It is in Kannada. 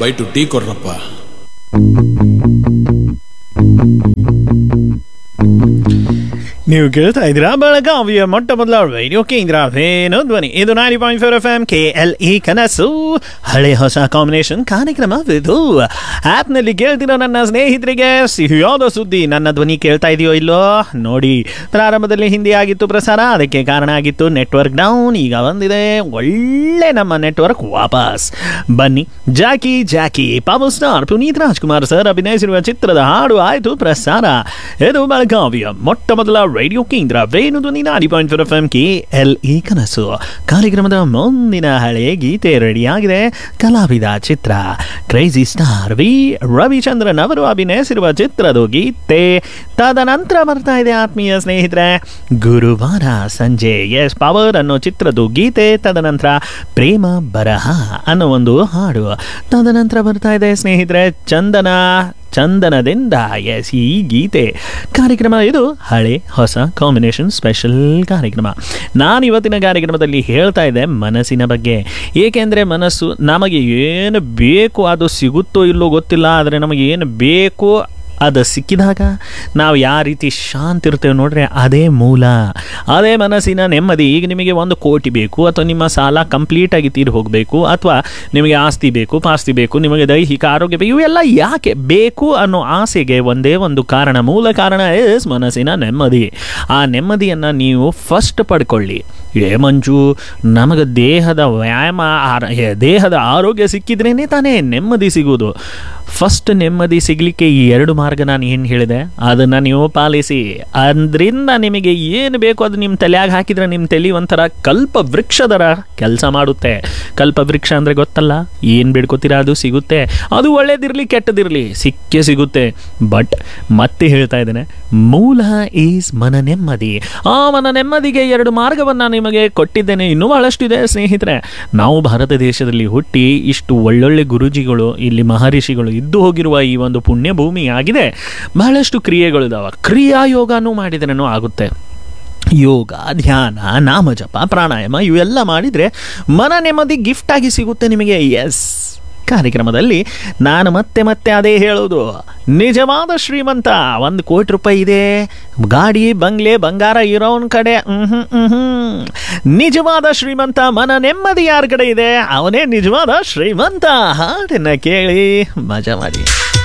ಬೈಟು ಟೀ ಕೊಡ್ರಪ್ಪ ನೀವು ಕೇಳ್ತಾ ಇದ್ದೀರಾ ಬೆಳಗಾವಿಯ ಮೊಟ್ಟ ಮೊದಲ ರೇಡಿಯೋ ಕೇಂದ್ರ ವೇಣು ಧ್ವನಿ ಇದು ninety point four F M K L E ಕನಸು ಹಳೆ ಹೊಸ ಕಾಂಬಿನೇಷನ್ ಕಾರ್ಯಕ್ರಮವಿದು ಆ್ಯಪ್ನಲ್ಲಿ ಕೇಳ್ತಿರೋ ನನ್ನ ಸ್ನೇಹಿತರಿಗೆ ಸಿಹಿಯಾದ ಸುದ್ದಿ ನನ್ನ ಧ್ವನಿ ಕೇಳ್ತಾ ಇದೆಯೋ ಇಲ್ಲೋ ನೋಡಿ ಪ್ರಾರಂಭದಲ್ಲಿ ಹಿಂದಿ ಆಗಿತ್ತು ಪ್ರಸಾರ ಅದಕ್ಕೆ ಕಾರಣ ಆಗಿತ್ತು ನೆಟ್ವರ್ಕ್ ಡೌನ್ ಈಗ ಬಂದಿದೆ ಒಳ್ಳೆ ನಮ್ಮ ನೆಟ್ವರ್ಕ್ ವಾಪಸ್ ಬನ್ನಿ Jackie Jackie power star Puneeth Rajkumar sir ಅಭಿನಯಿಸಿರುವ ಚಿತ್ರದ ಹಾಡು ಆಯಿತು ಪ್ರಸಾರ ಇದು ಬೆಳಗಾವಿಯ ಮೊಟ್ಟ ಮೊದಲ ರೇಡಿಯೋ ಕೇಂದ್ರ Venu Dhwani ninety point four F M K L E ಕನಸು ಕಾರ್ಯಕ್ರಮದ ಮುಂದಿನ ಹಳೆ ಗೀತೆ ರೆಡಿಯಾಗಿದೆ ಕಲಾವಿದ ಚಿತ್ರ ಕ್ರೇಜಿ ಸ್ಟಾರ್ ವಿ ರವಿಚಂದ್ರನ್ ಅವರು ಅಭಿನಯಿಸಿರುವ ಚಿತ್ರದ ಗೀತೆ ತದನಂತರ ಬರ್ತಾ ಇದೆ ಆತ್ಮೀಯ ಸ್ನೇಹಿತರೆ ಗುರುವಾರ ಸಂಜೆ ಎಸ್ ಪವರ್ ಅನ್ನೋ ಚಿತ್ರದ ಗೀತೆ ತದನಂತರ ಪ್ರೇಮ ಬರಹ ಅನ್ನೋ ಒಂದು ಹಾಡು ತದನಂತರ ಬರ್ತಾ ಇದೆ ಸ್ನೇಹಿತರೆ ಚಂದನ ಚಂದನದಿಂದ ಎಸ್ ಈ ಗೀತೆ ಕಾರ್ಯಕ್ರಮ ಇದು ಹಳೆ ಹೊಸ ಕಾಂಬಿನೇಷನ್ ಸ್ಪೆಷಲ್ ಕಾರ್ಯಕ್ರಮ ನಾನು ಇವತ್ತಿನ ಕಾರ್ಯಕ್ರಮದಲ್ಲಿ ಹೇಳ್ತಾ ಇದ್ದೆ ಮನಸ್ಸಿನ ಬಗ್ಗೆ ಏಕೆಂದರೆ ಮನಸ್ಸು ನಮಗೆ ಏನು ಬೇಕು ಅದು ಸಿಗುತ್ತೋ ಇಲ್ಲೋ ಗೊತ್ತಿಲ್ಲ ಆದರೆ ನಮಗೆ ಏನು ಬೇಕು ಅದು ಸಿಕ್ಕಿದಾಗ ನಾವು ಯಾವ ರೀತಿ ಶಾಂತಿ ಇರ್ತೇವೆ ನೋಡ್ರೆ ಅದೇ ಮೂಲ ಅದೇ ಮನಸ್ಸಿನ ನೆಮ್ಮದಿ ಈಗ ನಿಮಗೆ ಒಂದು ಕೋಟಿ ಬೇಕು ಅಥವಾ ನಿಮ್ಮ ಸಾಲ ಕಂಪ್ಲೀಟಾಗಿ ತೀರಿ ಹೋಗಬೇಕು ಅಥವಾ ನಿಮಗೆ ಆಸ್ತಿ ಬೇಕು ಪಾಸ್ತಿ ಬೇಕು ನಿಮಗೆ ದೈಹಿಕ ಆರೋಗ್ಯ ಬೇಕು ಇವೆಲ್ಲ ಯಾಕೆ ಬೇಕು ಅನ್ನೋ ಆಸೆಗೆ ಒಂದೇ ಒಂದು ಕಾರಣ ಮೂಲ ಕಾರಣ ಇಸ್ ಮನಸ್ಸಿನ ನೆಮ್ಮದಿ ಆ ನೆಮ್ಮದಿಯನ್ನು ನೀವು ಫಸ್ಟ್ ಪಡ್ಕೊಳ್ಳಿ ಏ ಮಂಜು ನಮಗೆ ದೇಹದ ವ್ಯಾಯಾಮ ಆರ- ಏ, ದೇಹದ ಆರೋಗ್ಯ ಸಿಕ್ಕಿದ್ರೇ ತಾನೇ ನೆಮ್ಮದಿ ಸಿಗುವುದು ಫಸ್ಟ್ ನೆಮ್ಮದಿ ಸಿಗಲಿಕ್ಕೆ ಈ ಎರಡು ಮಾರ್ಗ ನಾನು ಏನು ಹೇಳಿದೆ ಅದನ್ನು ನೀವು ಪಾಲಿಸಿ ಅದರಿಂದ ನಿಮಗೆ ಏನು ಬೇಕು ಅದು ನಿಮ್ಮ ತಲೆಯಾಗ ಹಾಕಿದ್ರೆ ನಿಮ್ಮ ತಲೆ ಒಂಥರ ಕಲ್ಪ ವೃಕ್ಷದರ ಕೆಲಸ ಮಾಡುತ್ತೆ ಕಲ್ಪ ವೃಕ್ಷ ಅಂದರೆ ಗೊತ್ತಲ್ಲ ಏನು ಬೇಡ್ಕೋತೀರಾ ಅದು ಸಿಗುತ್ತೆ ಅದು ಒಳ್ಳೇದಿರಲಿ ಕೆಟ್ಟದಿರಲಿ ಸಿಕ್ಕೇ ಸಿಗುತ್ತೆ ಬಟ್ ಮತ್ತೆ ಹೇಳ್ತಾ ಇದ್ದೇನೆ ಮೂಲ ಈಸ್ ಮನ ನೆಮ್ಮದಿ ಆ ಮನ ನೆಮ್ಮದಿಗೆ ಎರಡು ಮಾರ್ಗವನ್ನು ನಿಮಗೆ ಕೊಟ್ಟಿದ್ದೇನೆ ಇನ್ನೂ ಬಹಳಷ್ಟಿದೆ ಸ್ನೇಹಿತರೆ ನಾವು ಭಾರತ ದೇಶದಲ್ಲಿ ಹುಟ್ಟಿ ಇಷ್ಟು ಒಳ್ಳೊಳ್ಳೆ ಗುರುಜಿಗಳು ಇಲ್ಲಿ ಮಹರ್ಷಿಗಳು ಇದ್ದು ಹೋಗಿರುವ ಈ ಒಂದು ಪುಣ್ಯ ಭೂಮಿ ಆಗಿದೆ ಬಹಳಷ್ಟು ಕ್ರಿಯೆಗಳಿದಾವೆ ಕ್ರಿಯಾ ಯೋಗನೂ ಮಾಡಿದ್ರೇನೂ ಆಗುತ್ತೆ ಯೋಗ ಧ್ಯಾನ ನಾಮಜಪ ಪ್ರಾಣಾಯಾಮ ಇವೆಲ್ಲ ಮಾಡಿದರೆ ಮನ ನೆಮ್ಮದಿ ಗಿಫ್ಟ್ ಆಗಿ ಸಿಗುತ್ತೆ ನಿಮಗೆ ಎಸ್ ಕಾರ್ಯಕ್ರಮದಲ್ಲಿ ನಾನು ಮತ್ತೆ ಮತ್ತೆ ಅದೇ ಹೇಳೋದು ನಿಜವಾದ ಶ್ರೀಮಂತ ಒಂದು ಕೋಟಿ ರೂಪಾಯಿ ಇದೆ ಗಾಡಿ ಬಂಗ್ಲೆ ಬಂಗಾರ ಇರೋನ್ ಕಡೆ ಮ್ಹೂ, ಮ್ಹೂ. ನಿಜವಾದ ಶ್ರೀಮಂತ ಮನ ನೆಮ್ಮದಿ ಯಾರ ಕಡೆ ಇದೆ ಅವನೇ ನಿಜವಾದ ಶ್ರೀಮಂತ ಹಾಡನ್ನ ಕೇಳಿ ಮಜಾ ಮಾಡಿ